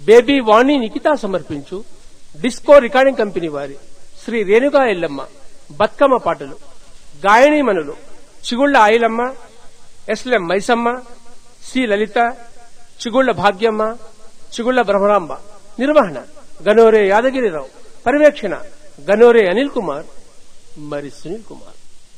baby వాణి నిఖిత సమర్పించు disco recording company వారి శ్రీ రేణుకా ఎల్లమ్మ బతుకమ్మ పాటలు గాయనీమణులు చిగుళ్ల ఆయిలమ్మ ఎస్లెం మైసమ్మ సి లలిత చిగుళ్ల భాగ్యమ్మ చిగుళ్ల బ్రహ్మరాంబ నిర్వహణ గనోరే యాదగిరిరావు పర్యవేక్షణ గనోరే అనిల్ కుమార్ మరి సునీల్ కుమార్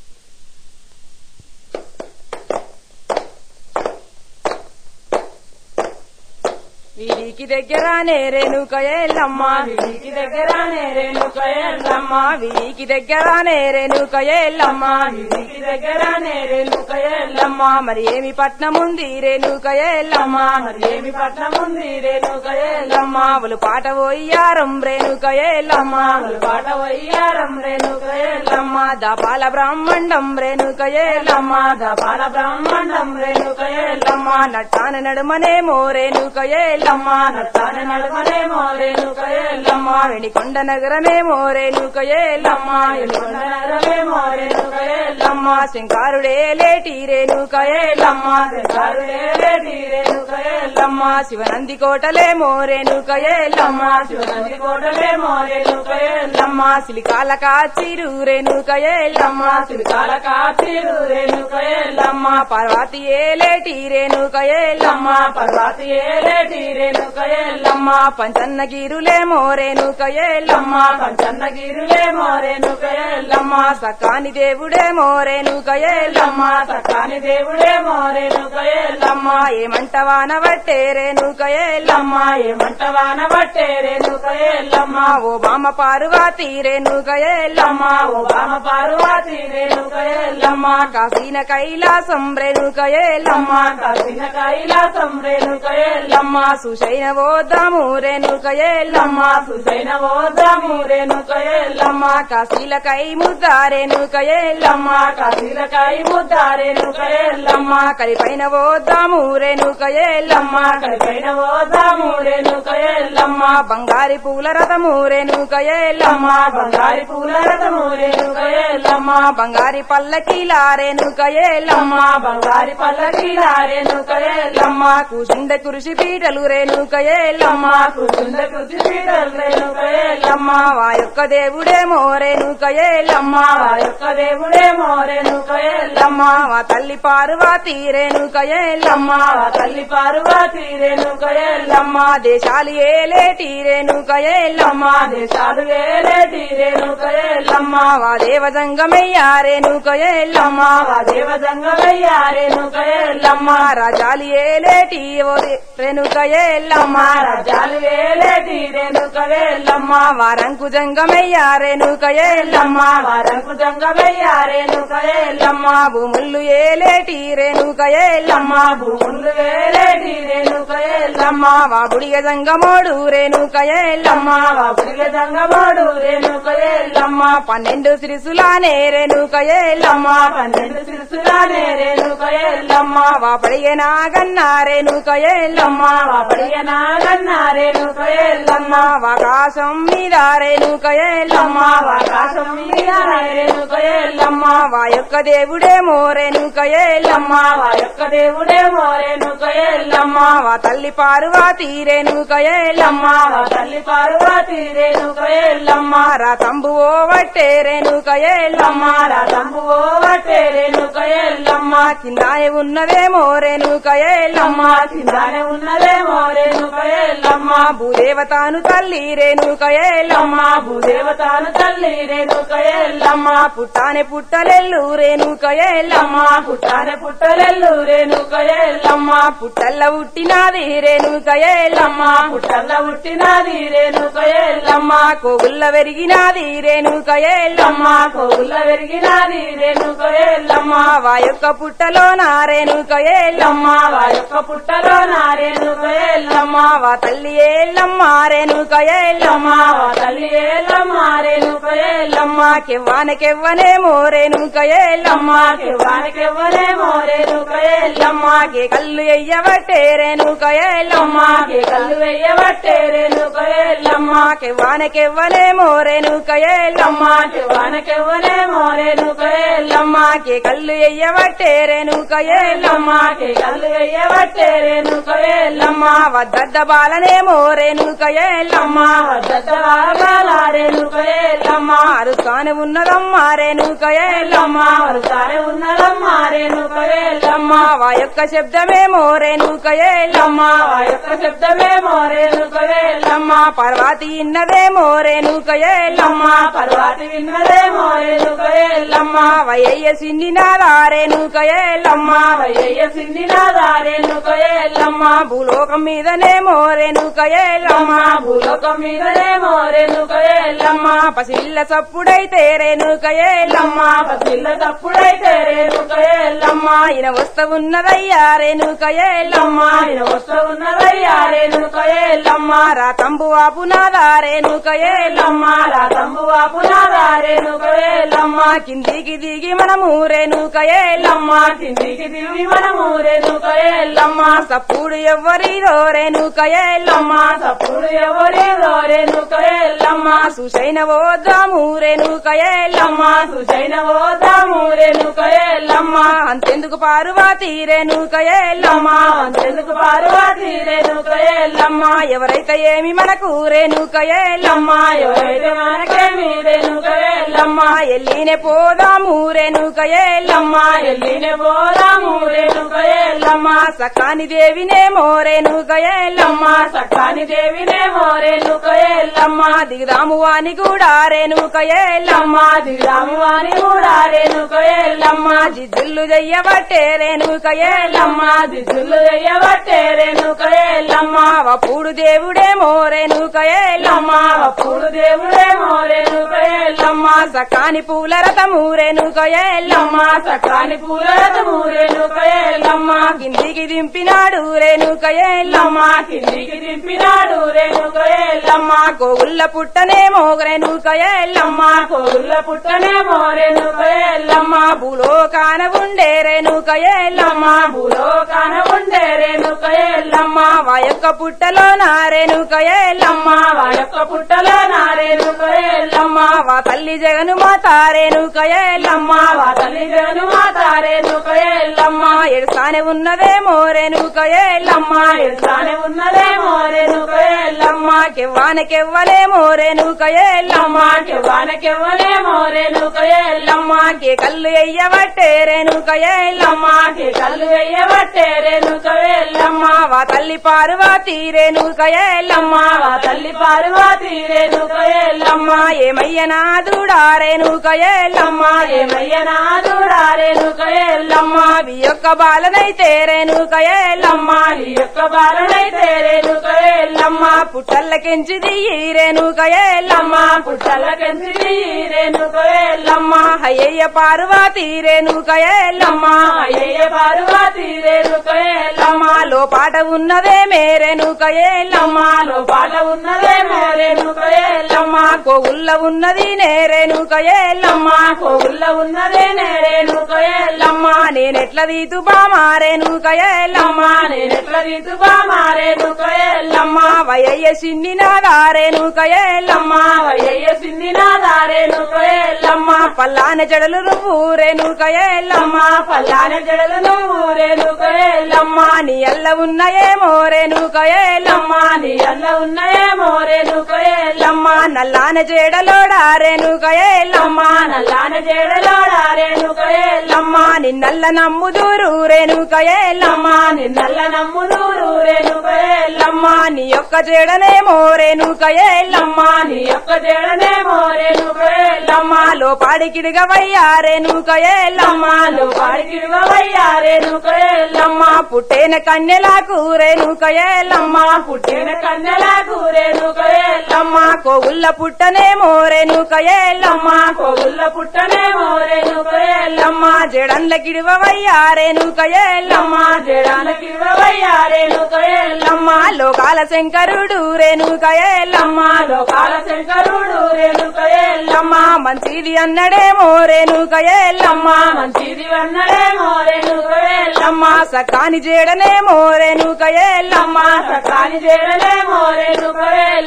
వీరికి దగ్గర నేరేనుక ఎల్లమ్మ వీరికి దగ్గర నేరేనుక ఎల్లమ్మ వీరికి దగ్గర నేరేనుక ఎల్లమ్మ వీరికి దగ్గర నేరేనుక ఎల్లమ్మ మరి ఏమి పట్నం ఉంది రేణుక ఎల్లమ్మ మరి ఏమి పట్నం ఉంది రేణుక ఎల్లమ్మ వాళ్ళు పాట పోయ్యారం రేణుక ఎల్లమ్మ వాళ్ళు పాట పోయ్యారం రేణుక ఎల్లమ్మ దపాల బ్రాహ్మణం రేణుక ఎల్లమ్మ దపాల బ్రాహ్మణం రేణుక ఎల్లమ్మ నట్టాన నడుమనేమో రేణుక ఎల్లమ్మ నట్టాన నడుమనేమో రేణుక ఎల్లమ్మ వెణికొండ నగరమేమో రేణుక ఎల్లమ్మ వెణికొండ నగరమేమో రేణుక ఎల్లమ్మ శంకారుడే లేటి రేణుక ఎల్లమ్మ శంకారుడే లేటి రేణుక ఎల్లమ్మ శివనంది కోటలేమో రేణుక ఎల్లమ్మ శివనంది కోటలేమో రేణుక ఎల్లమ్మ సిలికాల కాచిరు రేణుక ఎల్లమ్మ సిలికాల కాచిరు రేణుక ఎల్లమ్మ పర్వతి ఏలేటి రేణుక ఎల్లమ్మ పర్వతి ఏలేటి రేణుక ఎల్లమ్మ పంచన్న గిరులేమో రేణుక ఎల్లమ్మ పంచన్న గిరులేమో రేణుక ఎల్లమ్మ సకాని దేవుడేమో రేణుక ఎల్లమ్మ సకాని దేవుడేమో రేణుక ఎల్లమ్మ ఏమంటవాన బట్టే రేణుక ఎల్లమ్మ ఏమంటవాన బట్టే రేణుక ఎల్లమ్మ ఓ బామ పార్వతి రేణుక ఎల్లమ్మ ఓ బామ పార్వతి రేణుక ఎల్లమ్మ కాసిన కైలాసం రేణుక ఎల్లమ్మ కాసిన కైలాసం రేణుక ఎల్లమ్మ సుశైన ఓదాము రేణుక ఎల్లమ్మ సుశైన ఓదాము రేణుక ఎల్లమ్మ కాశీల కై ముద్ద రేణుక ఎల్లమ్మ కాశీల కై ముద్ద రేణుక ఎల్లమ్మ కలిపైన ఓదాము రేణుక ఎల్లమ్మ కలిపైన ఓదాము రేణుక ఎల్లమ్మ బంగారి పూల రథము రేణుక ఎల్లమ్మ బంగారి పూల రథము రేణుక ఎల్లమ్మ బంగారి పల్లకీల రేణుక ఎల్లమ్మ బంగారి పల్లకీల రేణుక ఎల్లమ్మ కూసుండ కురిసి పీటలు రేణుక ఎల్లమ్మ కూసుండ కురిసి పీటలు రేణుక ఎల్లమ్మ వా యొక్క దేవుడేమో రేణుక ఎల్లమ్మ వా యొక్క దేవుడేమో రేణుక ఎల్లమ్మ వా తల్లి పార్వతి రేణుక ఎల్లమ్మ వా తల్లి పార్వతి రేణుక ఎల్లమ్మ దేశాలు ఏలేటి రేణుక ఎల్లమ్మ దేశాలు ఏలేటి రేణుక ఎల్లమ్మ వా దేవజంగమయ్య రేణుక ఎల్లమ్మ వా దేవజంగమయ్య రేణుక ఎల్లమ్మ రాజాలు ఏలేటి ఓ రే- రేణుక ఎల్లమ్మ రాజాలు ఏలేటి రేణుక ఎల్లమ్మ వారంకు జంగమయ్య రేణుక ఎల్లమ్మ వారంకు జంగమయ్య రేణుక ఎల్లమ్మ భూములు ఏలేటి రేణుక ఎల్లమ్మ భూములు ఏలేటి రేణుక ఎల్లమ్మ వా బుడిగ జంగమోడు రేణుక ఎల్లమ్మ వా బుడిగ జంగమోడు రేణుక ఎల్లమ్మ పన్నెండు సిరిసులానే రేణుక ఎల్లమ్మ పన్నెండు సిరిసులానే రేణుక ఎల్లమ్మ వా పడిగ నాగన్న రేణుక ఎల్లమ్మ వా పడిగ నాగన్న రేణుక ఎల్లమ్మ ఆకాశం మీద రేణుక ఎల్లమ్మ ఆకాశం మీద రేణుక ఎల్లమ్మ వా యొక్క దేవుడేమో రేణుక ఎల్లమ్మ వా యొక్క దేవుడేమో రేణుక ఎల్లమ్మ వా తల్లి పార్వతి రేణుక ఎల్లమ్మ వా తల్లి పార్వతి రేణుక ఎల్లమ్మ రా తంబు ఓ వట్టే రేణుక ఎల్లమ్మ రా తంబు ఓ వట్టే రేణుక ఎల్లమ్మ కిందాయ ఉన్నదేమో రేణుక ఎల్లమ్మ కిందానే ఉన్నదేమో రేణుక ఎల్లమ్మ భూదేవతాను తల్లి రేణుక ఎల్లమ్మ భూదేవతాను తల్లి రేణుక ఎల్లమ్మ పుట్టానే పుట్టలెల్లు రేణుక ఎల్లమ్మ పుట్టానే పుట్టలెల్లు రేణుక ఎల్లమ్మ పుట్టల్ల పుట్టినాది రేణుక ఎల్లమ్మ పుట్టల్ల పుట్టినాది రేణుక ఎల్లమ్మ కోగుల్ల వెరిగినాది రేణుక ఎల్లమ్మ కోగుల్ల వెరిగినాది రేణుక ఎల్లమ్మ వా యొక్క పుట్టలో నా రేణుక ఎల్లమ్మ వా యొక్క పుట్టలో నా రేణుక ఎల్లమ్మ వా తల్లి ఎల్లమ్మ రేణుక ఎల్లమ్మ వా తల్లి ఎల్లమ్మ రేణుక ఎల్లమ్మ కెవ్వాన కెవ్వనేమో రేణుక ఎల్లమ్మ కెవ్వాన కెవ్వనేమో రేణుక ఎల్లమ్మ కే కళ్ళు ఎయ్యబట్టే రేణుక ఎల్లమ్మ కే కళ్ళు వెయ్యబట్టే రేణుక ఎల్లమ్మ కెవ్వాన కెవ్వనేమో రేణుక ఎల్లమ్మ కెవ్వాన కెవ్వనేమో రేణుక ఎల్లమ్మ కే కళ్ళు ఎయ్యబట్టే రేణుక ఎల్లమ్మ కే కళ్ళు ఎయ్యబట్టే రేణుక ఎల్లమ్మ వద్ద వద్దద్ద బాలనే మోరేనుక ఎల్లమ్మ వద్దలాడేనుక ఎల్లమ్మ అరుకానే ఉన్నదమ్మా రేణుక ఎల్లమ్మ వరుసానే ఉన్నదమ్మ రేణుక ఎల్లమ్మ వా యొక్క శబ్దమే మోరేనుక ఎల్లమ్మ ఆ యొక్క శబ్దమే మోరేనుక ఎల్లమ్మ పర్వాతి ఇన్నదే మోరేనుక ఎల్లమ్మ పర్వాతి విన్నదే మోరేనుక ఎల్లమ్మ వయ్య సిండినాదారేనుక ఎల్లమ్మ వయ్య సిందినాదారేనుక ఎల్లమ్మ భూలోకం మీదనే మోరేనుక ఎల్లమ్మ భూలోకం మీదనే మోరేనుక ఎల్లమ్మ పసిల్ల చప్పుడైతే రేణుక ఎల్లమ్మ పిల్ల తప్పుడైతే రేణుక ఎల్లమ్మ ఆయన వస్త ఉన్నదయ్యా రేణుక ఎల్లమ్మ ఆయన వస్తూ ఉన్నదయ్యా రేణుక ఎల్లమ్మ రాతంబు వాపునాదా రేణుక ఎల్లమ్మ రాతంబు వాపునాదా రేణుక ఎల్లమ్మ కిందికి దిగి మనము రేణుక ఎల్లమ్మ కిందికి దివి మనము రేణుక ఎల్లమ్మ సప్పుడు ఎవ్వరిదో రేణుక ఎల్లమ్మ తప్పుడు ఎవరేదో రేణుక ఎల్లమ్మ సుసైన ఓద్దాము రేణుక ఎల్లమ్మ సుజైన ఓదాము రేణుక ఎల్లమ్మ అంతెందుకు పార్వతి రేణుక ఎల్లమ్మ అంతెందుకు పార్వతి రేణుక ఎల్లమ్మ ఎవరైతే ఏమి మనకు రేణుక ఎల్లమ్మ ఎవరైతే మనకేమి రేణుక ఎల్లమ్మ ఎల్లినే పోదాము రేణుక ఎల్లమ్మ ఎల్లినే పోదాము రేణుక ఎల్లమ్మ సకాని దేవినేమో రేణుక ఎల్లమ్మ సకాని దేవినేమో రేణుక ఎల్లమ్మ దిగుదాము వాని కూడా రేణుక ఎల్లమ్మ దిగాము వాణి కూడా రేణుక ఎల్లమ్మ జిద్దులు చెయ్యబట్టే రేణుక ఎల్లమ్మ దిద్దులు ఎయ్యబట్టే రేణుక ఎల్లమ్మ వప్పుడు దేవుడేమో రేణుక ఎల్లమ్మ అప్పుడు దేవుడేమో రేణుక ఎల్లమ్మ సకాని పూల రథము రేణుక ఎల్లమ్మ సకాని పూలరథము రేణుక ఎల్లమ్మ కిందికి దింపినాడు రేణుక ఎల్లమ్మ కిందికి దింపినాడు రేణుక ఎల్లమ్మ కోగుళ్ళ పుట్టనేమో రేణుక ఎల్లమ్మ కోగుళ్ళ పుట్టనేమో రేణుక ఎల్లమ్మ భూలోకాన ఉండే రేణుక ఎల్లమ్మ భూలోకాన ఉండే రేణుక ఎల్లమ్మ వా యొక్క పుట్టలో నా రేణుక ఎల్లమ్మ మా యొక్క పుట్టలో నా రేణుక ఎల్లమ్మ వా తల్లి జగను మాత రేణుక ఎల్లమ్మ మా తల్లి జను మాత రేణుక ఎల్లమ్మ ఎడసానే ఉన్నదేమో రేణుక ఎల్లమ్మ ఎల్లానే ఉన్నదేమో రేణుక ఎల్లమ్మ కెవ్వానకెవ్వలేమో రేణుక ఎల్లమ్మ వానకెవ్వలేమో రేణుక ఎల్లమ్మ కే కళ్ళు ఎయ్యబట్టే రేణుక ఎల్లమ్మ కళ్ళు వెయ్యబట్టే రేణుక ఎల్లమ్మ వా తల్లి పార్వతి రేణుక ఎల్లమ్మ మా తల్లి పార్వతి రేణుక ఎల్లమ్మ ఏమయ్య నాదుడా రేణుక ఎల్లమ్మ ఏమయ్య నాదుడా రేణుక ఎల్లమ్మ వి యొక్క బాలనైతే రేణుక ఎల్లమ్మ నీ యొక్క బాలనైతే రేణుక ఎల్లమ్మ పుట్టల్లకెంచి దియ్యి రేణుక ఎల్లమ్మ పుట్టలకెంచి రేణుక ఎల్లమ్మ అయ్యయ్య పార్వతి రేణుక ఎల్లమ్మ అయ్యయ్య పార్వతి రేణుక ఎల్లమ్మ లోపాట ఉన్నదేమే రేణుక ఎల్లమ్మ లో పాట ఉన్నదేమో రేణుక ఎల్లమ్మ కోగుల్ల ఉన్నది నే రేణుక ఎల్లమ్మ కోగుల్ల ఉన్నదేనే రేణుక ఎల్లమ్మ నేనెట్ల దీతు బామా రేణుక ఎల్లమ్మ నేనెట్ల రీతుగా మా రేణుక ఎల్లమ్మ వయ్య సిండినాదా రేణుక ఎల్లమ్మ వయ్యయ్య సిందినాదా రేణుక ఎల్లమ్మ పల్లాన జడలు నువ్వు రేణుక ఎల్లమ్మ పల్లాన జడలు నువ్వు రేణుక ఎల్లమ్మ నీ అల్ల ఉన్నయేమో రేణుక ఎల్లమ్మ నీ అన్న ఉన్నాయేమో రేణుక ఎల్లమ్మ నల్లాన జడలోడా రేణుక ఎల్లమ్మ నల్లాన జడలోడా రేణుక ఎల్లమ్మ నిన్నల్ల నమ్ముదూరు రేణుక ఎల్లమ్మ నిన్నల్ల నమ్మునూరు రేణుక ఎల్లమ్మ నీ యొక్క జడనేమో రేణుక ఎల్లమ్మ నీ యొక్క జడనేమో రేణుక ఎల్లమ్మ లోపాడికిడిగవయ్యా రేణుక ఎల్లమ్మ పాడికిడువయ్యా రేణుక ఎల్లమ్మ పుట్టేన కన్యలకు రేణుక ఎల్లమ్మ పుట్టిన కన్నెలకు రేణుక ఎల్లమ్మ కోగుల్ల పుట్టనేమో రేణుక ఎల్లమ్మ కోగుల్ల పుట్టనేమో రేణుక ఎల్లమ్మ జడంల కిడివయ్యా రేణుక ఎల్లమ్మ జడానికి ఇవ్వవయ్యా రేణుక ఎల్లమ్మ లోకాల శంకరుడు రేణుక ఎల్లమ్మ లోకాల శంకరుడు రేణుక ఎల్లమ్మ మంచిది అన్నడేమో రేణుక ఎల్లమ్మ మంచిది వన్నడేమో రేణుక ఎల్లమ్మ సకాని జేడనేమో రేణుక ఎల్లమ్మ సకాని జడలేమో రేణుక ఎల్లమ్మ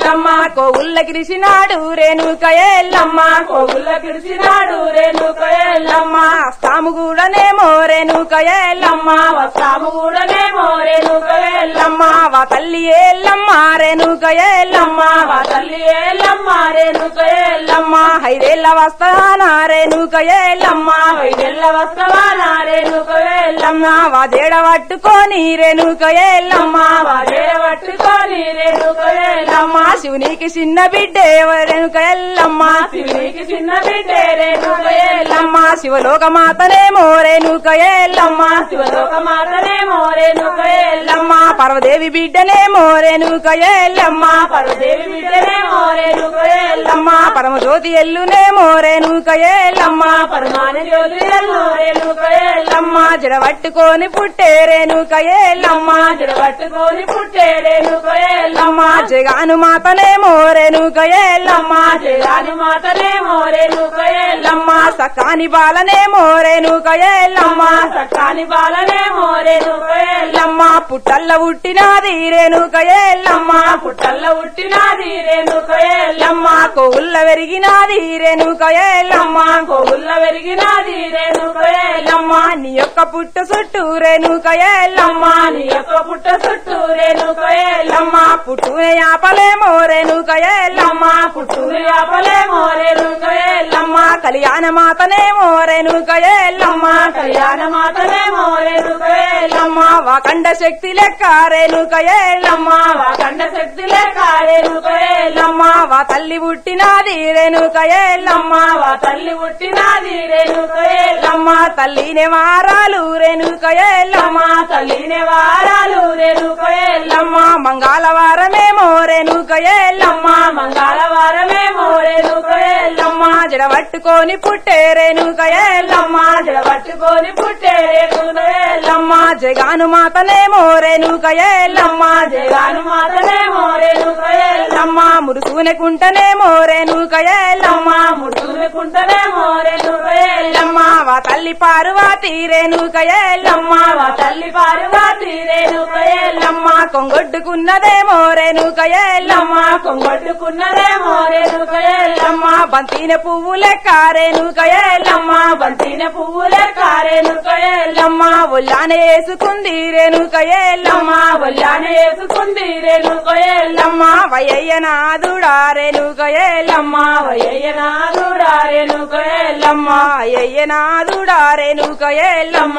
కోవుల్ల గిరిసినాడు రేణుక ఎల్లమ్మ కోగుల్ల కిడిచినాడు రేణుక ఎల్లమ్మ అస్తాము కూడానేమో రేణుక ఎల్లమ్మ వస్తాము కూడానేమో రేణుక ఎల్లమ్మ ఎల్లమ్మ వా తల్లి ఎల్లమ్మ రేణుక ఎల్లమ్మ మా తల్లి ఎల్లమ్మ రేణుక ఎల్లమ్మ ఎల్లమ్మ ఐదేళ్ల వస్తానా రేణుక ఎల్లమ్మ వైదెల్ల వస్తవాన రేణుక ఎల్లమ్మ ఎల్లమ్మ వా జేడ పట్టుకొని రేణుక ఎల్లమ్మ వాడే పట్టుకొని రేణుక ఎల్లమ్మ ఎల్లమ్మ శివునికి చిన్న బిడ్డే రేణుక ఎల్లమ్మ శివునికి చిన్న బిడ్డే రేణుక ఎల్లమ్మ ఎల్లమ్మ శివలోక మాతనేమో రేణుక ఎల్లమ్మ శివలోక మాతనేమో రేణుక ఎల్లమ్మ ఎల్లమ్మ పర్వదేవి బిడ్డనేమో రేణుక ఎల్లమ్మ పరదేవి బిడ్డనేమో రేణుక ఎల్లమ్మ ఎల్లమ్మ పరమజ్యోతి ఎల్లునేమో రేణుక ఎల్లమ్మ పరమాన జ్యోతిరల్లో రేణుక ఎల్లమ్మ ఎల్లమ్మ జడ పట్టుకొని పుట్టే రేణుక ఎల్లమ్మ జడ పట్టుకొని పుట్టే రేణుక ఎల్లమ్మ ఎల్లమ్మ జగాను మాతనేమో రేణుక ఎల్లమ్మ జగాని మాతనేమో రేణుక ఎల్లమ్మ ఎల్లమ్మ సకాని బాలనేమో రేణుక ఎల్లమ్మ సకాని బాలనేమో రేణుక ఎల్లమ్మ ఎల్లమ్మ పుట్టల్ల పుట్టినాది రేణుక ఎల్లమ్మ పుట్టల్ల పుట్టినది రేణుక ఎల్లమ్మ ఎల్లమ్మ కోవుల్ల పెరిగినాది రేణుక ఎల్లమ్మ కోగుల్ల పెరిగినది రేణుక ఎల్లమ్మ ఎల్లమ్మ నీ యొక్క పుట్ట చుట్టూ రేణుక ఎల్లమ్మ నీ యొక్క పుట్ట చుట్టూ రేణుక ఎల్లమ్మ ఎల్లమ్మ పుట్టునే ఆపలేమో రేణుక ఎల్లమ్మ పుట్టూరు యాపలేమో రేణుక ఎల్లమ్మ ఎల్లమ్మ కళ్యాణ మాతనేమో రేణుక ఎల్లమ్మ కళ్యాణ మాతనేమో రేణుక ఎల్లమ్మ ఎల్లమ్మ వాకండ శక్తి లెక్క రేణుక ఎల్లమ్మ కండ శక్తి లేక రేణుక ఎల్లమ్మ ఎల్లమ్మ వా తల్లి పుట్టినాది రేణుక ఎల్లమ్మ వా తల్లి పుట్టినది రేణుక ఎల్లమ్మ ఎల్లమ్మ తల్లినే వారాలు రేణుక ఎల్లమ్మ తల్లిని వారాలు రేణుక ఎల్లమ్మ ఎల్లమ్మ మంగళవారమేమో రేణుక ఎల్లమ్మ మంగళవారమేమో రేణుక ఎల్లమ్మ ఎల్లమ్మ జడ పట్టుకొని పుట్టే రేణుక ఎల్లమ్మ జడ పట్టుకొని పుట్టే రేణుక ఎల్లమ్మ ఎల్లమ్మ జగాను మాతనేమో రేణుక ఎల్లమ్మ జగాను మాతనేమో రేణుక ఎల్లమ్మ ఎల్లమ్మ మురుసునే కుంటనేమో రేణుక ఎల్లమ్మ ముడుచుకుంటనేమో రేణుక ఎల్లమ్మ ఎల్లమ్మ వా తల్లి పార్వతి రేణుక ఎల్లమ్మ వా తల్లి పార్వతి రేణుక ఎల్లమ్మ ఎల్లమ్మ కొంగొడ్డుకున్నదేమో రేణుక ఎల్లమ్మ కొంగొట్టుకున్నదేమో రేణుక ఎల్లమ్మ ఎల్లమ్మ బంతిన పువ్వు లెక్క రేణుక ఎల్లమ్మ బంతిన పువ్వులే కారేణుక ఎల్లమ్మ ఎల్లమ్మ ఒళ్ళానే వేసుకుంది రేణుక ఎల్లమ్మ వల్లాన వేసుకుంది రేణుక ఎల్లమ్మ ఎల్లమ్మ వయ్యయ్య నాదుడా రేణుక ఎల్లమ్మ వయ్యనాథుడా రేణుక ఎల్లమ్మ ఎల్లమ్మ అయ్యయ్య నాదుడా రేణుక ఎల్లమ్మ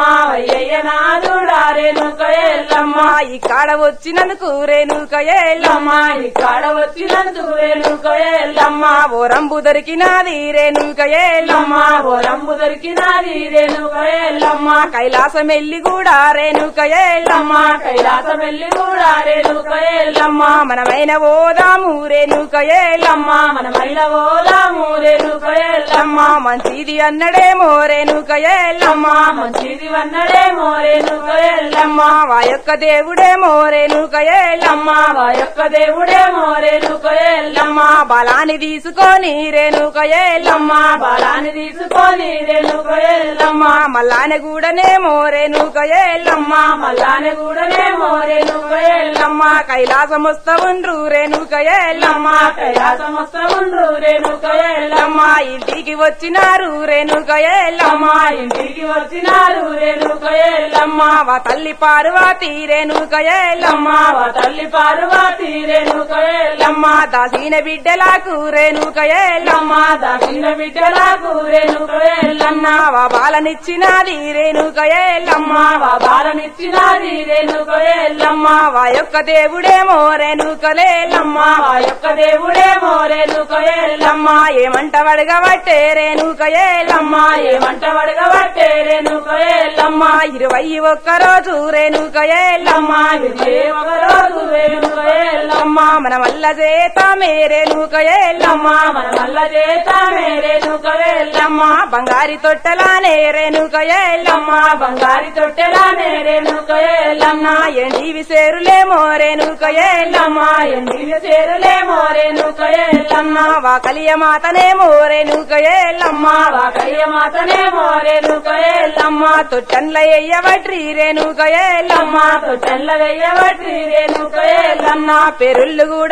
వయ్యనాథుడా రేణుక ఎల్లమ్మ ఎల్లమ్మ ఇక్కడ వచ్చినందుకు రేణుక ఎల్లమ్మ ఇక్కడ వచ్చినందుకు రేణుక ఎల్లమ్మ ఎల్లమ్మ ఓరంబు దొరికినాది రేణుక ఎల్లమ్మ ఓరంబు దొరికినది రేణుక ఎల్లమ్మ ఎల్లమ్మ కైలాసం వెళ్ళి కూడా రేణుక ఎల్లమ్మ కైలాసం వెళ్ళి కూడా రేణుక ఎల్లమ్మ ఎల్లమ్మ మనమైన ఓదాము రేణుక ఎల్లమ్మ మనమైన ఓదాము రేణుక ఎల్లమ్మ ఎల్లమ్మ మంచిది అన్నడేమో రేణుక ఎల్లమ్మ మంచిది వన్నడేమో రేణుక ఎల్లమ్మ ఎల్లమ్మ వా యొక్క దేవుడేమో రేణుక ఎల్లమ్మ మా యొక్క దేవుడేమో రేణుక ఎల్లమ్మ ఎల్లమ్మ బలాన్ని తీసుకొని రేణుక ఎల్లమ్మ బలాన్ని తీసుకొని రేణుక ఎల్లమ్మ ఎల్లమ్మ మల్లానే గూడనేమో రేణుక ఎల్లమ్మ మల్లానే కూడానేమో రేణుక ఎల్లమ్మ ఎల్లమ్మ కైలాసం వస్తా ఉండ్రు రేణుక ఎల్లమ్మ కైలాసం వస్తుండ్రు రేణుక ఎల్లమ్మ ఎల్లమ్మ ఇంటికి వచ్చినారు రేణుక ఎల్లమ్మ ఇంటికి వచ్చినారు రేణుక ఎల్లమ్మ ఎల్లమ్మ వా తల్లి పార్వతి రేణుక ఎల్లమ్మ వా తల్లి పార్వతి రేణుక ఎల్లమ్మ ఎల్లమ్మ దాసిన బిడ్డలకు రేణుక ఎల్లమ్మ దక్షిణ బిడ్డలకు రేణుక ఎల్లమ్మ ఎల్లమ్మ వా బాలనిచ్చినది రేణుక ఎల్లమ్మ వా బాలనిచ్చినది రేణుక ఎల్లమ్మ ఎల్లమ్మ వా యొక్క దేవుడేమో రేణుక లేల్లమ్మ మా యొక్క దేవుడేమో రేణుక ఎల్లమ్మ ఎల్లమ్మ ఏమంట వడగబట్టే రేణుక ఎల్లమ్మ ఏమంట వడగబట్టే రేణుక ఎల్లమ్మ ఎల్లమ్మ ఇరవై ఒక్క రోజు రేణుక ఎల్లమ్మ ఇదే ఒక రోజు రేణుక ఎల్లమ్మ ఎల్లమ్మ మన వల్ల చేతామే రేణుక ఎల్లమ్మ మన వల్ల చేతామే రేణుక ఎల్లమ్మ ఎల్లమ్మ బంగారి తొట్టలానే రేణుక ఎల్లమ్మ బంగారి తొట్టెలానే రేణుక ఎల్లమ్మ ఎల్లమ్మ ఎండివి సేరులేమో రేణుక ఎల్లమ్మ ఎండిన చేరులేమో రేణుక ఎల్లమ్మ ఎల్లమ్మ వా కలియ మాతనేమో రేణుక ఎల్లమ్మ వాకయ్య మాతనేమో రేణుక ఎల్లమ్మ ఎల్లమ్మ తొట్టన్ల ఎయ్యవట్రి రేణుక ఎల్లమ్మ తొట్టెల్ల వెయ్యబట్టి రేణుక ఎల్లమ్మ ఎల్లమ్మ పెరుళ్ళు కూడానేమో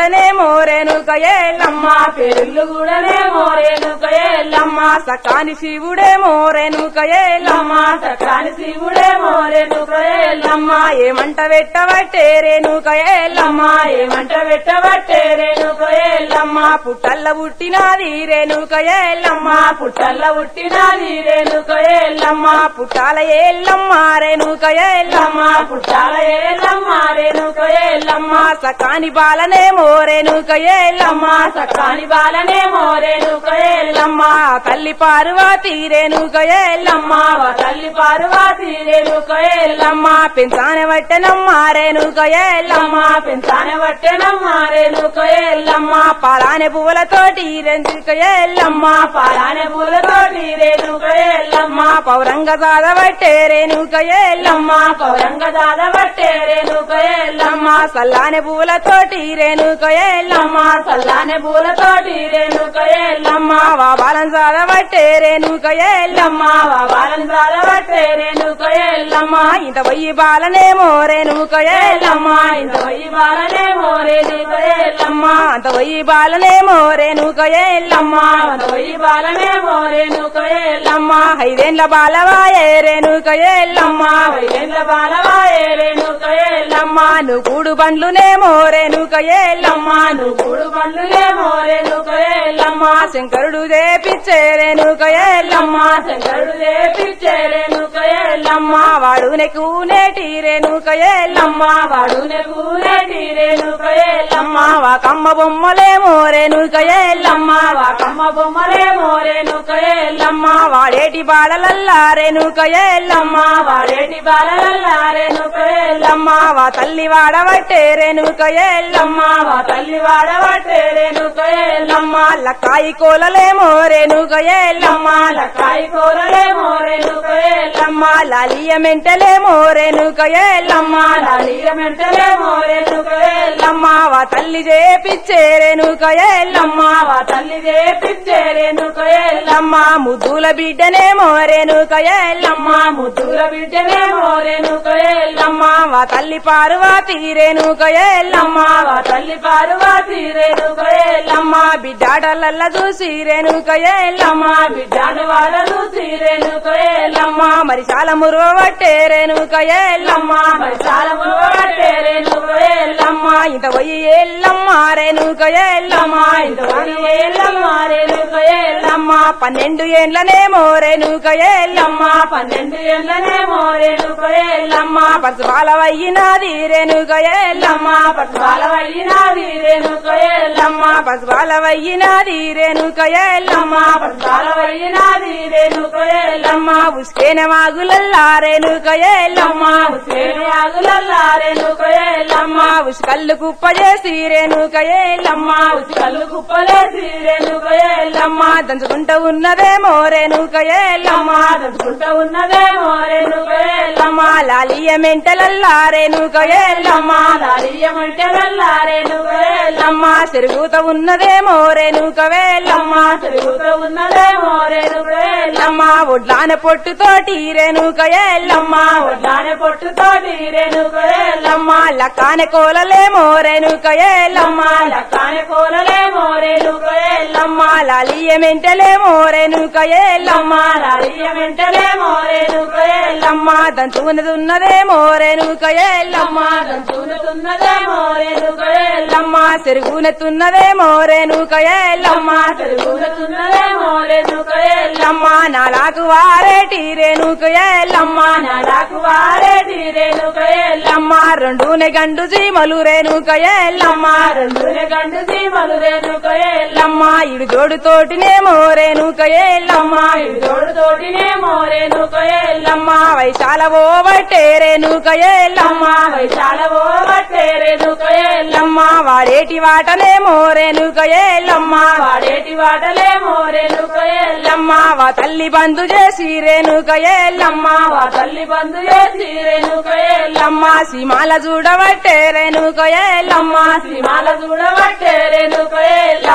మోరేనుక ఎల్లమ్మ పెరుళ్ళు కూడానే మోరేనుక ఎల్లమ్మ సకాని శివుడే మోరేనుక ఎల్లమ్మ సకాని శివుడే మోరేనుక ఎల్లమ్మ ఏమంట పెట్టబట్టే రేణుక ఎల్లమ్మ ఏమంట పెట్టబట్టే రేణుక ఎల్లమ్మ పుట్టల్ల పుట్టినాది రేణుక ఎల్లమ్మ పుట్టల్ల పుట్టినది రేణుక ఎల్లమ్మ పుట్టాల ఎల్లమ్మ రేణుక ఎల్లమ్మ పుట్టాల ఎల్లమ్మ రేణుక ఎల్లమ్మ సకాని బాలనే మోరేనుక ఎల్లమ్మ సకాని బాలనే మోరేనుక ఎల్లమ్మ తల్లి పార్వతి రేణుక ఎల్లమ్మ వా తల్లి పార్వతి రేణుక ఎల్లమ్మ పెంచానే వట్టెనమ్మ రేణుక ఎల్లమ్మ పెంచానే పట్టెనమ్మ రేణుక ఎల్లమ్మ పాలానే పువ్వులతోటి రెండుక ఎల్లమ్మ పారానే పూలతోటి రేణుక ఎల్లమ్మ పౌరంగ సాధవట్టే రేణుక ఎల్లమ్మ పౌరంగ దాద పట్టే రేణుక ఎల్లమ్మ సల్లానే పువ్వులతోటి రేణుక ఎల్లమ్మ సల్లానే పూలతోటి రేణుక ఎల్లమ్మ వా బాలం సాధవట్టే రేణుక ఎల్లమ్మ బాలని దాద పట్టే రేణుక ఎల్లమ్మ ఇంత వయ్యి బాలనేమో రేణుక ఎల్లమ్మ ఇంత వయ్యి బాలనే మోరేణుక ఎల్లమ్మ అంత వయ్యి బాలనేమో రేణుక ఎల్లమ్మ అంత వయ్యి బాలనే మోరేణుక ఎల్లమ్మ ఐదేండ్ల బాలవాయే రేణుక ఎల్లమ్మ వైద్యుల బాలవాయే రేణుక ఎల్లమ్మ నువ్వు కూడు బండ్లునేమో రేణుక ఎల్లమ్మ నువ్వు కూడు పండ్లులే మోరేణుక ఎల్లమ్మ శంకరుడు చేపిచ్చే రేణుక ఎల్లమ్మ శంకరుడు చేపిచ్చే రేణుక ఎల్లమ్మ వాడు నెకు నేటి రేణుక ఎల్లమ్మ వాడు నెగూరేటి రేణుక ఎల్లమ్మ వా కమ్మ బొమ్మలేమో రేణుక ఎల్లమ్మ వాకమ్మ బొమ్మలే మోరేణుక ఎల్లమ్మ వాడేటి బాలలల్లా రేణుక ఎల్లమ్మ వాడేటి బాలలల్లా రేణుక ఎల్లమ్మ వా తల్లి వాడబట్టే రేణుక ఎల్లమ్మ వా తల్లి వాడబట్టే రేణుక ఎల్లమ్మ లక్కాయి కోలలేమో రేణుక ఎల్లమ్మ లక్కాయి కూరలే మోరేణుక ఎల్లమ్మ లాలియ మెంటలేమో రేణుక ఎల్లమ్మ లాలియ మెంటలే మోరేణుక ఎల్లమ్మ వా తల్లి చేపిచ్చే రేణుక ఎల్లమ్మ వా తల్లి చేపిచ్చే రేణుక ఎల్లమ్మ ముద్దుల బిడ్డనేమో రేణుక ఎల్లమ్మ ముద్దుల బిడ్డనే మోరేణుక ఎల్లమ్మ వా తల్లి పార్వతి రేణుక ఎల్లమ్మ వా తల్లి పార్వతి రేణుక ఎల్లమ్మ బిడ్డాడలల్ల చూసి రేణుక ఎల్లమ్మ బిడ్డను వాడలు రేణుక ఎల్లమ్మ మరి చాలా మురువట్టే రేణుక ఎల్లమ్మ మరి చాలా మునుగబట్టే రేణుక ఎల్లమ్మ ఇంత పోయి ఎల్లమ్మ రేణుక ఎల్లమ్మ ఇంత వడి ఎల్లమ్మ రేణుక ఎల్లమ్మ పన్నెండు ఏండ్లనేమో రేణుక ఎల్లమ్మ పన్నెండు ఏళ్ళనే మోరేణుక ఎల్లమ్మ పసుపాల వయ్యినాది రేణుక ఎల్లమ్మ పట్టుబాల వయ్యినాది రేణుక ఎల్లమ్మ పసుపాల వయ్యినాది రేణుక ఎల్లమ్మ పట్టుబాల వయ్యినాది రేణుక ఎల్లమ్మ ఉస్కేన వాగులల్లా రేణుక ఎల్లమ్మ సేను ఆగులల్లా రేణుక ఎల్లమ్మ ఉసుకల్లు కుప్ప చేసి రేణుక ఎల్లమ్మ కళ్ళు కుప్పలేసి రేణుక ఎల్లమ్మ దంచుకుంటూ ఉన్నదేమో రేణుక ఎల్లమ్మ దడుచుకుంటూ ఉన్నదే మోరేణుక ఎల్లమ్మ లాలియ మెంటలల్లా రేణుక ఎల్లమ్మ లాలియమంటే వెళ్ళా రేణుక ఎల్లమ్మ చెరుగుత ఉన్నదేమో రేణుక వేల్లమ్మ తిరుగుతూ ఉన్నదే మోరేణుక ఎల్లమ్మ ఒడ్లాన పొట్టుతోటి రేణుక ఎల్లమ్మ వడ్డానే పొట్టుతోటి రేణుక ఎల్లమ్మ లక్కాన కోలలేమో రేణుక ఎల్లమ్మ లక్కానే కూరలే మోరేణుక ఎల్లమ్మ లాలియ మెంటలేమో రేణుక ఎల్లమ్మ లాలియమంటేనే మోరేణుక ఎల్లమ్మ దంచుకున్నది ఉన్నదేమో రేణుక ఎల్లమ్మ దంచుతున్నదే మోరేణుక ఎల్లమ్మ చెరుగునెత్తున్నదేమో రేణుక ఎల్లమ్మ తిరుగుతున్నదే మోరేణుక ఎల్లమ్మ నాలాకు వారేటి రేణుక ఎల్లమ్మ నాకు వారేటి రేణుక ఎల్లమ్మ రెండునే గండు జీమలు రేణుక ఎల్లమ్మ రెండునే గండు సీమలు రేణుక ఎల్లమ్మ ఎల్లమ్మ ఇడు జోడు తోటినేమో రేణుక ఎల్లమ్మ జోడు తోటినే మోరేణుక ఎల్లమ్మ ఎల్లమ్మ వైశాల ఓబట్టే రేణుక ఎల్లమ్మ వైశాల ఓబట్టే రేణుక ఎల్లమ్మ ఎల్లమ్మ వాడేటి వాటనేమో రేణుక ఎల్లమ్మ వాడేటి వాటలే మోరేణుక ఎల్లమ్మ ఎల్లమ్మ వా తల్లి బంధు చేసి రేణుక ఎల్లమ్మ వా తల్లి బంధు చేసి రేణుక ఎల్లమ్మ ఎల్లమ్మ సీమాల చూడబట్టే రేణుక ఎల్లమ్మ శ్రీమాల చూడబట్టే రేణుక ఎల్లమ్మ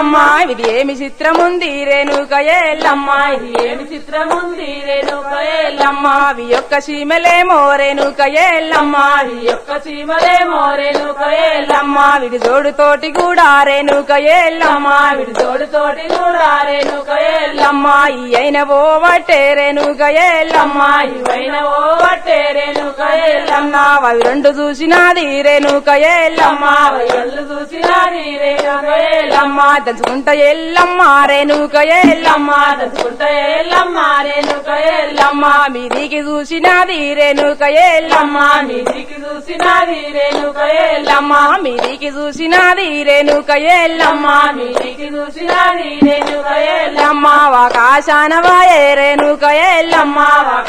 ఎల్లమ్మ ఇది ఏమి చిత్రముంది రేణుక ఎల్లమ్మ ఇది ఏమి చిత్రముంది రేణుక ఎల్లమ్మ ఎల్లమ్మ అవి యొక్క సీమలేమో రేణుక ఎల్లమ్మ ఈ యొక్క చీమలేమో రేణుక ఎల్లమ్మ ఎల్లమ్మ విడి జోడుతోటి కూడా రేణుక ఎల్లమ్మ విడి తోడు తోటి కూడా రేణుక ఎల్లమ్మ ఎల్లమ్మ ఈ అయిన ఓవటే రేణుక ఎల్లమ్మ ఇవైన ఓ వట్టే రేణుక ఎల్లమ్మ ఎల్లమ్మ అవి రెండు చూసినాది రేణుక ఎల్లమ్మ కళ్ళు చూసినాది రేణుక ఎల్లమ్మ ఎల్లమ్మ దంచుకుంట ఎల్లమ్మ రేణుక ఎల్లమ్మ దచ్చుకుంట ఎల్లమ్మ రేణుక ఎల్లమ్మ ఎల్లమ్మ మీదికి చూసినాది రేణుక ఎల్లమ్మ మీదికి చూసినాది రేణుక ఎల్లమ్మ ఎల్లమ్మ మీదికి చూసినాది రేణుక ఎల్లమ్మ మీదికి చూసినాది రేణుక ఎల్లమ్మ ఎల్లమ్మ ఆకాశాన వాయే రేణుక ఎల్లమ్మ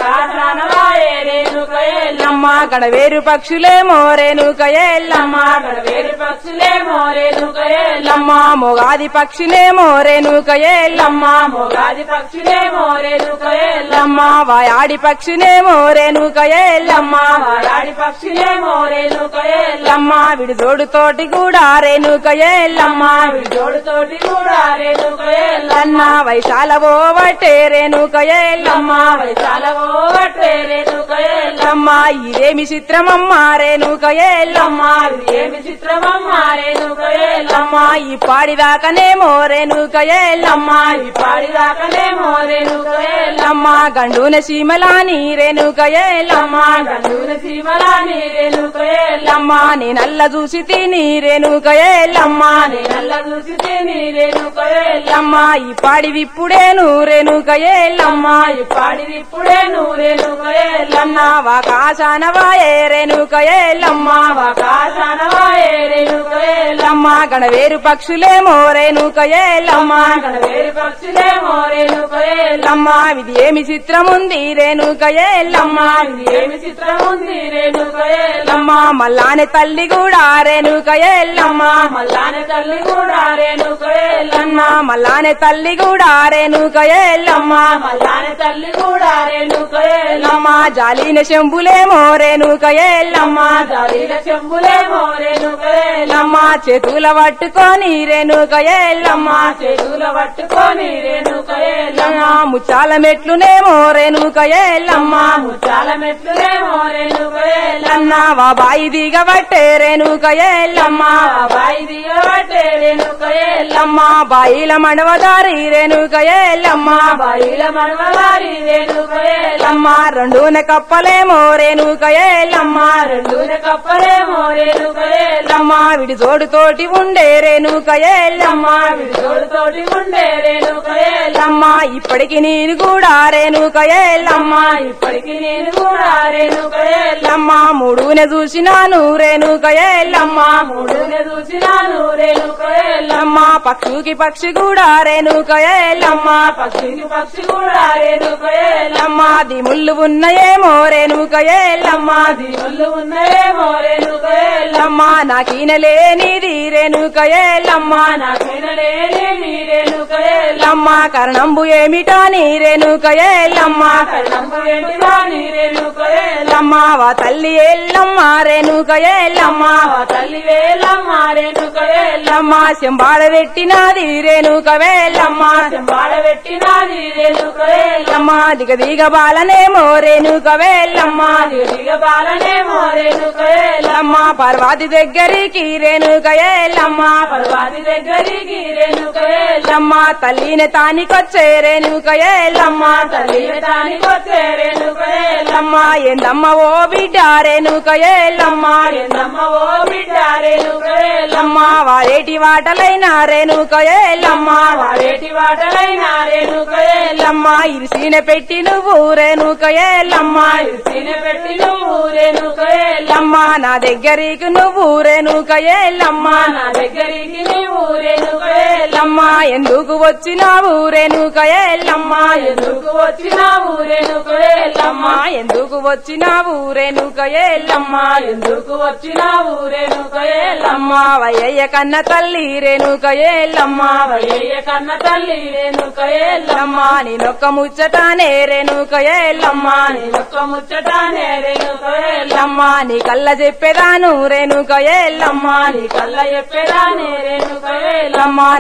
ఆకాశానవాయే రేణుక ఎల్లమ్మ ఎల్లమ్మ గడవేరు పక్షులేమో రేణుక ఎల్లమ్మ వేరు పక్షులేమో రేణుక ఎల్లమ్మ ఎల్లమ్మ మొగాది పక్షినేమో రేణుక ఎల్లమ్మ మొగాది పక్షులేమో రేణుక ఎల్లమ్మ ఎల్లమ్మ వాయాడి పక్షినేమో రేణుక ఎల్లమ్మ వారాడి పక్షులేమో రేణుక ఎల్లమ్మ ఎల్లమ్మ విడి జోడుతోటి కూడా రేణుక ఎల్లమ్మ జోడుతోటి కూడా రేణుక ఎల్లమ్మ అన్న వైశాల ఓవటే రేణుక ఎల్లమ్మ చాలా ఓవట్టే రేణుక ఎల్లమ్మ ఎల్లమ్మ ఇదేమి చిత్రమమ్మ రేణుక ఎల్లమ్మ ఏమి చిత్రమమ్మ రేణుక ఎల్లమ్మ ఎల్లమ్మ ఈ పాడిదాకనేమో రేణుక ఎల్లమ్మ ఈ పాడిదాకనేమో రేణుక ఎల్లమ్మ ఎల్లమ్మ గండున సీమలాని రేణుక ఎల్లమ్మ గండూన సీమలాని రేణుక ఎల్లమ్మ ఎల్లమ్మ నేనల్ల చూసి తిని రేణుక ఎల్లమ్మ నల్ల చూసి తిని రేణుక ఎల్లమ్మ ఎల్లమ్మ ఈ పాడి విప్పుడేను రేణుక ఎల్లమ్మ ఈ పాడిది ఇప్పుడే నువ్వు రేణుక ఎల్లమ్మ ఎల్లమ్మ వాకాశాన వాయే రేణుక ఎల్లమ్మ ఆకాశానవాయే రేణుక ఎల్లమ్మ ఎల్లమ్మ గణవేరు పక్షులేమో రేణుక ఎల్లమ్మ వేరు పక్షులేమో రేణుక ఎల్లమ్మ ఎల్లమ్మ ఇది ఏమి చిత్రముంది రేణుక ఎల్లమ్మ ఏమి చిత్రముంది రేణుక ఎల్లమ్మ ఎల్లమ్మ మల్లాని తల్లి కూడా రేణుక ఎల్లమ్మ మల్లాని తల్లి కూడా రేణుక ఎల్లమ్మ ఎల్లమ్మ మల్లాని తల్లి కూడా రేణుక ఎల్లమ్మ మల్లాని తల్లి కూడా రేణుక ఎల్లమ్మ ఎల్లమ్మ జాలిన శంభులేమో రేణుక ఎల్లమ్మ జాలీల చెంబులేమో రేణుక ఎల్లమ్మ ఎల్లమ్మ చేతుల పట్టుకొని రేణుక ఎల్లమ్మ చేతుల పట్టుకొని రేణుక ఎల్లమ్మ ఎల్లమ్మ ముచ్చాల మెట్లునేమో రేణుక ఎల్లమ్మ ముచ్చాల మెట్లులేమో రేణుక ఎల్లమ్మ ఎల్లమ్మ వా బాయి దిగబట్టే రేణుక ఎల్లమ్మ బాయి దిగబట్టే రేణుక ఎల్లమ్మ ఎల్లమ్మ బాయిల మడవదారి రేణుక ఎల్లమ్మ బాయిల మనవలారి రేణుక ఎల్లమ్మ ఎల్లమ్మ రెండున కప్పలేమో రేణుక ఎల్లమ్మ రెండున కప్పలేమో రేణుక ఎల్లమ్మ ఎల్లమ్మ విడి జోడుతోటి ఉండే రేణుక ఎల్లమ్మ తోడుతోటి ఉండే రేణుక ఎల్లమ్మ ఎల్లమ్మ ఇప్పటికి నేను కూడా రేణుక ఎల్లమ్మ ఇప్పటికి నేను కూడా రేణుక ఎల్లమ్మ ఎల్లమ్మ మూడునే చూసినాను రేణుక ఎల్లమ్మ మూడునే చూసినాను రేణుక ఎల్లమ్మ ఎల్లమ్మ పక్షుకి పక్షి కూడా రేణుక ఎల్లమ్మ పక్షికి పక్షి కూడా రేణుక ఎల్లమ్మ ఎల్లమ్మ దిముళ్ళు ఉన్నాయేమో రేణుక ఎల్లమ్మ దీవుళ్ళు ఉన్నాయేమో రేణుక ఎల్లమ్మ ఎల్లమ్మ నాకీనలేనిది రేణుక ఎల్లమ్మ నాకైనా లేని రేణుక ఎల్లమ్మ ఎల్లమ్మ కరణంబు ఏమిటా నీ రేణుక ఎల్లమ్మ కర్ణంబు ఏంటి వాణి రేణుక ఎల్లమ్మ ఎల్లమ్మ వా తల్లి ఎల్లమ్మ రేణుక ఎల్లమ్మ ఆ తల్లి వేలమ్మ రేణుక ఎల్లమ్మ ఎల్లమ్మ శంబాడ పెట్టినది రేణుక వేల్లమ్మ చెంబాడ పెట్టినాది రేణుక ఎల్లమ్మ ఎల్లమ్మ దిగ దిగ బాలనేమో రేణుక వేల్లమ్మ దిగ బాలనేమో రేణుక ఎల్లమ్మ ఎల్లమ్మ పర్వాది దగ్గరికి రేణుక ఎల్లమ్మ పర్వాది దగ్గరికి రేణుక ఎల్లమ్మ ఎల్లమ్మ తల్లిని తానికొచ్చే రేణుక ఎల్లమ్మ తల్లి దానికొచ్చే రేణుక ఎల్లమ్మ ఎల్లమ్మ ఏందమ్మ ఓ బిడ్డ రేణుక ఎల్లమ్మ ఎందమ్మ ఓ బిడ్డ రేణుక ఎల్లమ్మ ఎల్లమ్మ వారేటి వాటలైన రేణుక ఎల్లమ్మ వారేటి వాటలైన రేణుక ఎల్లమ్మ ఎల్లమ్మ ఇరిసిన పెట్టి నువ్వు రేణుక ఎల్లమ్మ తిన పెట్టి నువ్వు రేణుక ఎల్లమ్మ ఎల్లమ్మ నా దగ్గరికి నువ్వు రేణుక ఎల్లమ్మ నా దగ్గరికి నీవు రేణుక ఎల్లమ్మ ఎల్లమ్మ ఎందుకు వచ్చినావు రేణుక ఎల్లమ్మ ఎందుకు వచ్చినావు రేణుక ఎల్లమ్మ ఎల్లమ్మ ఎందుకు వచ్చినావు రేణుక ఎల్లమ్మ ఎందుకు వచ్చినావు రేణుక ఎల్లమ్మ ఎల్లమ్మ వయ్యయ్య కన్న తల్లి రేణుక ఎల్లమ్మ వయ్యయ్య కన్న తల్లి రేణుక ఎల్లమ్మ ఎల్లమ్మ నేనొక్క ముచ్చటానే రేణుక ఎల్లమ్మ నేనొక్క ముచ్చటానే రేణుక ఎల్లమ్మ ఎల్లమ్మ నీ కళ్ళ చెప్పేదాను రేణుక ఎల్లమ్మ నీ కళ్ళ చెప్పేదానే రేణుక ఎల్లమ్మ ఎల్లమ్మ నన్నైతే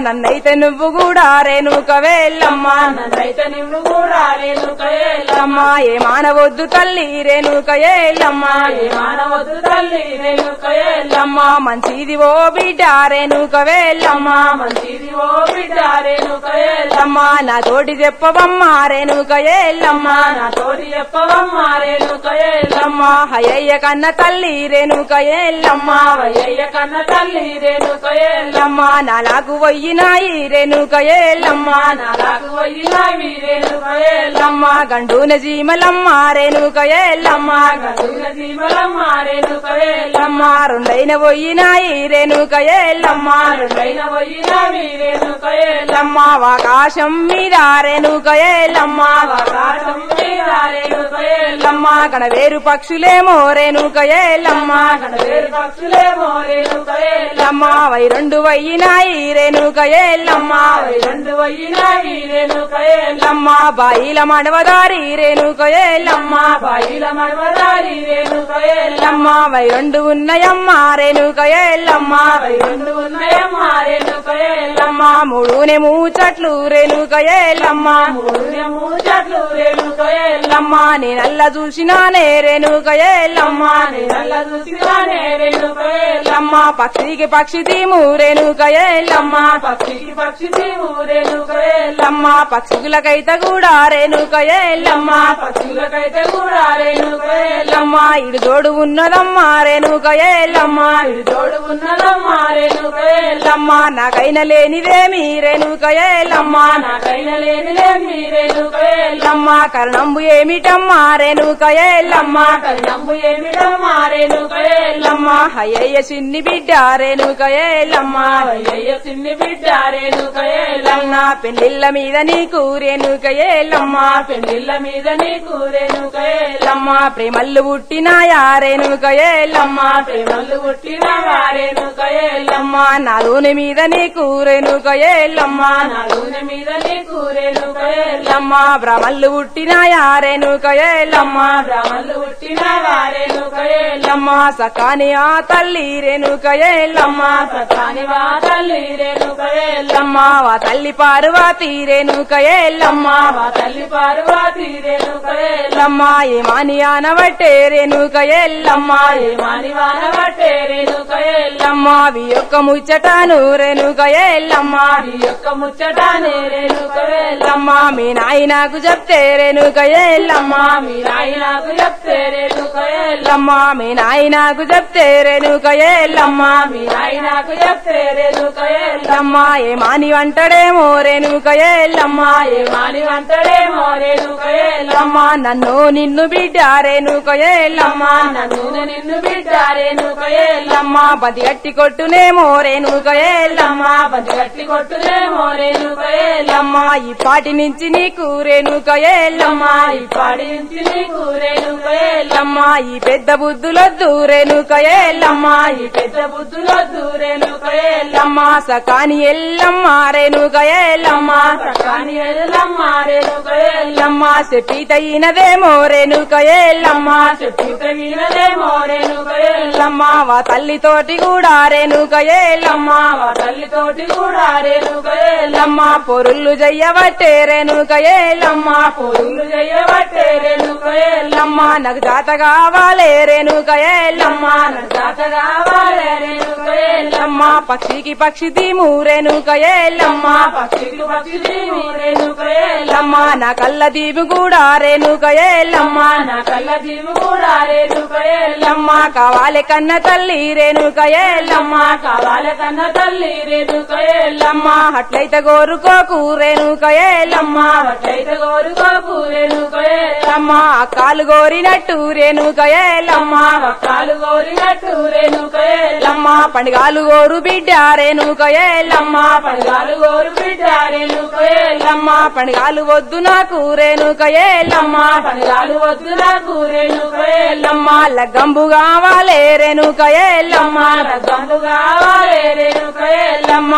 నన్నైతే నువ్వు కూడా రేణుక వేళ్ళమ్మ నన్నైతే నిన్ను కూడా రేణుక ఎల్లమ్మ ఏ మానవద్దు తల్లి రేణుక ఏళ్ళమ్మ ఏ మానవద్దు తల్లి రేణుక ఎల్లమ్మ మంచిది ఓ బిడ్డ రేణుక వేళ్ళమ్మ మంచిది ఓ బిడ్డ రేణుక ఎల్లమ్మ అమ్మ నా తోటి చెప్పవమ్మ రేణుక ఏళ్ళమ్మ నా తోటి చెప్పవమ్మ రేణుక ఎల్లమ్మ హయ్య కన్న తల్లి రేణుక ఏళ్ళమ్మ వయ్యయ్య కన్న తల్లి రేణుక ఎల్లమ్మ అమ్మ నాలాగు పోయినాయి రేణుక ఏళ్ళమ్మ నాలకు పోయినవి రేణుక ఎల్లమ్మ అమ్మ గండూన జీమలమ్మ రేణుక ఏళ్ళమ్మ గదుల జీవలమ్మ రేణుక ఎల్లమ్మ అమ్మ రెండైన పోయినాయి రేణుక ఏళ్ళమ్మ రెండైన పోయినవి రేణుక ఎల్లమ్మ అమ్మ ఆకాశం మీద రేణుక ఏళ్ళమ్మ ఆకాశం మీద రేణుక ఎల్లమ్మ అమ్మ గణవేరు పక్షులేమో రేణుక ఏళ్ళమ్మ వేరు పక్షులేమో రేణుక ఎల్లమ్మ అమ్మ వై రెండు వయ్యినాయి రేణుక ఏళ్ళమ్మ రెండు పోయినవి రేణుక ఎల్లమ్మ అమ్మ బాయిల మడవదారి రేణుక ఏళ్ళమ్మ బాయిల మడవదారి రేణుక ఎల్లమ్మ అమ్మ వై రెండు ఉన్నాయమ్మ రేణుక ఏళ్ళమ్మ రెండు ఉన్నాయమ్మ రేణుక ఎల్లమ్మ అమ్మ మూడునే మూచట్లు రేణుక ఏళ్ళమ్మ మూడునే మూచట్లు రేణుక ఎల్లమ్మ అమ్మ నేనల్ల చూసినానే రేణుక ఏళ్ళమ్మ నల్ల చూసినానే రేణుక ఎల్లమ్మ అమ్మ పక్షికి పక్షి తీము రేణుక ఏళ్ళమ్మ పక్షికి పక్షి తీవు రేణుక ఎల్లమ్మ అమ్మ పక్షులకైతే కూడా రేణుక ఏళ్ళమ్మ పక్షులకైతే కూడా రేణుక ఎల్లమ్మ అమ్మ ఇడు తోడు ఉన్నదమ్మ రేణుక ఏళ్ళమ్మ తోడు ఉన్నదమ్మ రేణుక ఎల్లమ్మ అమ్మ నాకైన లేనిదేమి రేణుక ఏళ్ళమ్మ నాకైన లేనిలేమి రేణుక ఎల్లమ్మ అమ్మ కరణంబు ఏమిటమ్మా రేణుక ఏళ్ళమ్మ కన్నంబు ఏమిటమ్మ రేణుక ఎల్లమ్మ అమ్మ అయ్యయ్య చిన్ని బిడ్డ రేణుక ఏళ్ళమ్మ అయ్యయ్య చిన్ని బిడ్డ రేణుక ఎల్లమ్మ అన్న పెళ్లిళ్ళ మీద నీకు రేణుక ఏళ్ళమ్మ పెళ్లిళ్ళ మీద నీకు రేణుక ఎల్లమ్మ అమ్మ ప్రేమల్లు పుట్టినాయా రేణుక ఏళ్ళమ్మ ప్రేమలు పుట్టినవా రేణుక ఎల్లమ్మ అమ్మ నాలోని మీద నీకు రేణుక ఏళ్ళమ్మ నా నూనె మీద నీకు రేణుక ఎల్లమ్మ అమ్మ భ్రమల్లు పుట్టినాయా రేణుక ఏళ్ళమ్మ బ్రహ్మలు పుట్టినవా రేణుక ఎల్లమ్మ అమ్మ సకాని ఆ తల్లి రేణుక ఏళ్ళమ్మ సతానివా తల్లి రేణుక ఎల్లమ్మ అమ్మ వా తల్లి పార్వతి రేణుక ఏళ్ళమ్మ మా తల్లి పార్వతి రేణుక ఎల్లమ్మ అమ్మ ఏమాని ఆనబట్టే రేణుక ఏళ్ళమ్మ ఏమాని వాన పట్టే రేణుక ఎల్లమ్మ అమ్మ వి యొక్క ముచ్చటాను రేణుక ఏళ్ళమ్మ నీ యొక్క ముచ్చటానే రేణుక ఎల్లమ్మ అమ్మ మీ నాయనకు చెప్తే రేణుక ఏళ్ళమ్మ మీ నాయనకు చెప్తే రేణుక ఎల్లమ్మ అమ్మ మీ నాయనకు చెప్తే రేణుక ఏళ్ళమ్మ మీ నాయనకు చెప్తే రేణుక ఎల్లమ్మ అమ్మ ఏమాని అంటడేమో రేణుక ఏళ్ళమ్మ ఏమాని వంటడేమో రేణుక ఎల్లమ్మ అమ్మ నన్ను నిన్ను బిడ్డ రేణుక ఏళ్ళమ్మ నన్ను నిన్ను బిడ్డ రేణుక ఎల్లమ్మ అమ్మ బతి గట్టి కొట్టునేమో రేణుక ఏళ్ళమ్మ పది గట్టి కొట్టులేమో రేణుక ఎల్లమ్మ అమ్మ ఈ పాటి నుంచి నీకు రేణుక ఏళ్ళమ్మ ఈ పాడించి నీకు రేణుక ఎల్లమ్మ అమ్మ ఈ పెద్ద బుద్ధులొద్దు రేణుక ఏళ్ళమ్మ ఈ పెద్ద బుద్ధులొద్దు రేణుక ఎల్లమ్మ అమ్మ సకాని ఎల్లమ్మ రేణుక ఏళ్ళమ్మ కాని ఎల్లమ్మ రేణుక ఎల్లమ్మ అమ్మ చెప్పి తగినదేమో రేణుక ఏళ్ళమ్మ చెప్పి తగినదేమో రేణుక ఎల్లమ్మ అమ్మ వా తల్లితోటి కూడా రేణుక ఏళ్ళమ్మ మా తల్లితోటి కూడా రేణుక ఎల్లమ్మ అమ్మ పొరుళ్ళు చెయ్యబట్టే రేణుక ఏళ్ళమ్మ పొరులు చేయబట్టే రేణుక ఎల్లమ్మ అమ్మ నాకు జాత కావాలే రేణుక ఏళ్ళమ్మ జాత కావాలే రేణుక ఎల్లమ్మ అమ్మ పక్షికి పక్షి తీము రేణుక ఏళ్ళమ్మ పక్షికి పక్షి దీవు రేణుక ఎల్లమ్మ అమ్మ నా కళ్ళ దీపు కూడా రేణుక ఏళ్ళమ్మ నా కళ్ళ దీవు కూడా రేణుక ఎల్లమ్మ అమ్మ కావాలి కన్న తల్లి రేణుక ఏళ్ళమ్మ కావాల కన్న తల్లి రేణుక ఎల్లమ్మ అమ్మ అట్లయితే కోరుకోకు రేణుక ఏళ్ళమ్మ అట్లయితే కోరుకోకు రేణుక ఎల్లమ్మ అమ్మ అక్కాలు కోరినట్టు రేణుక ఏళ్ళమ్మ పక్కాలు కోరినట్టు రేణుక ఎల్లమ్మ అమ్మ పండుగాలు కోరు బిడ్డ రేణుక ఏళ్ళమ్మ పడగాలు కోరు బిడ్డ రేణుక ఎల్లమ్మ అమ్మ పండుగాలు వద్దు నాకు రేణుక ఏళ్ళమ్మ పడగాలు వద్దు నాకు రేణుక ఎల్లమ్మ అమ్మ లగ్గంబు కావాలే రేణుక ఏళ్ళమ్మ రగ్గంపు కావాలే రేణుక ఎల్లమ్మ అమ్మ వా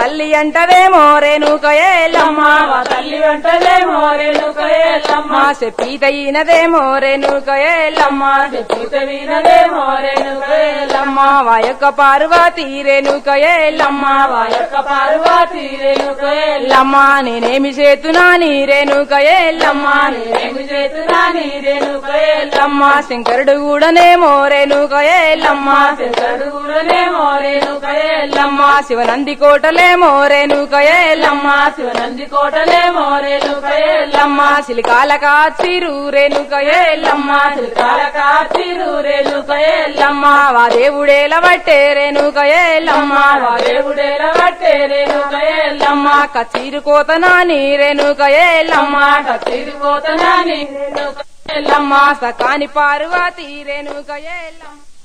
తల్లి అంటదేమో రేణుక ఎల్లమ్మ మా తల్లి వెంటలేమో రేణుక ఎల్లమ్మ మా చెప్పితయినదేమో రేణుక ఎల్లమ్మ పూత వీరదేమో రేణుక ఎల్లమ్మ మా యొక్క పార్వతీ రేణుక ఎల్లమ్మ మా యొక్క పార్వతి రేణుక ఎల్లమ్మ ఎల్లమ్మ నేనేమి చేతునా నీ రేణుక ఎల్లమ్మ ఏమి చేతున్నా నీ రేణుక ఎల్లమ్మ ఎల్లమ్మ శంకరుడు కూడానేమో రేణుక ఎల్లమ్మ చదువులనేమో రేణుక ఎల్లమ్మ ఎల్లమ్మ శివనంది కోటలేమో రేణుక ఎల్లమ్మ శివనంది కోటలేమో రేణుక ఎల్లమ్మ ఎల్లమ్మ సిలికాల కాచిరు రేణుక ఎల్లమ్మ కాలకాచిరు రేణుక ఎల్లమ్మ ఎల్లమ్మ వా దేవుడేల బట్టే రేణుక ఎల్లమ్మ దేవుడేల బట్టే రేణుక ఎల్లమ్మ ఎల్లమ్మ కచీరు కోతనాని రేణుక ఎల్లమ్మ తిరిగిపోతనా నీ రేణుక ఎల్లమ్మ సకాని పార్వతి రేణుక ఎల్లమ్మ